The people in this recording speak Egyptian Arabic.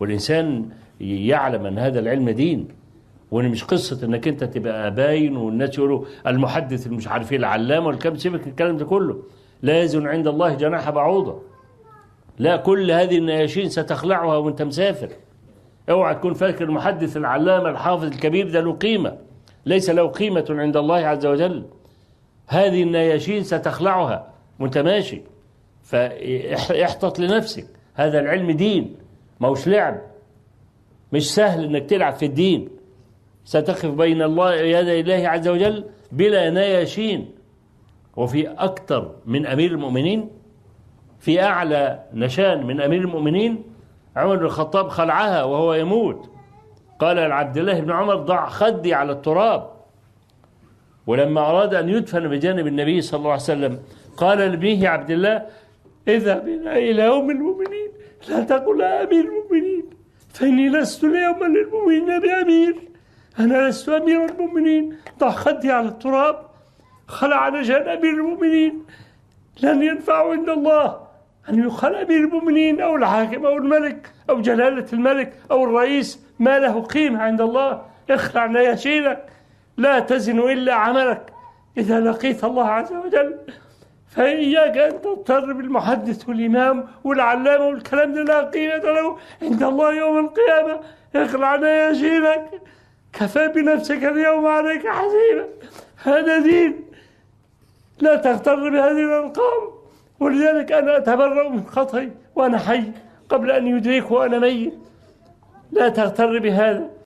والإنسان يعلم أن هذا العلم دين وان مش قصه انك انت تبقى باين والناس يقولوا المحدث المش عارف ايه العلامه والكلام سيبك الكلام ده كله لا يزن عند الله جناح بعوضه لا كل هذه النياشين ستخلعها وانت مسافر اوعى تكون فاكر المحدث العلامه الحافظ الكبير ده له قيمه ليس له قيمه عند الله عز وجل هذه النياشين ستخلعها وانت ماشي فاحتط لنفسك هذا العلم دين ما هوش لعب مش سهل انك تلعب في الدين ستقف بين الله يدي الله عز وجل بلا نياشين وفي أكثر من أمير المؤمنين في أعلى نشان من أمير المؤمنين عمر بن الخطاب خلعها وهو يموت قال لعبد الله بن عمر ضع خدي على التراب ولما أراد أن يدفن بجانب النبي صلى الله عليه وسلم قال لابنه عبد الله اذهب بنا إلى يوم المؤمنين لا تقل أمير المؤمنين فإني لست اليوم للمؤمنين بأمير أنا لست أمير المؤمنين ضع خدي على التراب خلع نجان أمير المؤمنين لن ينفع عند الله أن يخل أمير المؤمنين أو الحاكم أو الملك أو جلالة الملك أو الرئيس ما له قيمة عند الله اخلع نياشينك لا تزن إلا عملك إذا لقيت الله عز وجل فإياك أن تضطر بالمحدث والإمام والعلامة والكلام ده لا قيمة له عند الله يوم القيامة اخلع نياشينك كفى بنفسك اليوم عليك حسيبا هذا دين لا تغتر بهذه الألقاب ولذلك أنا أتبرأ من خطئي وأنا حي قبل أن يدرك وأنا ميت لا تغتر بهذا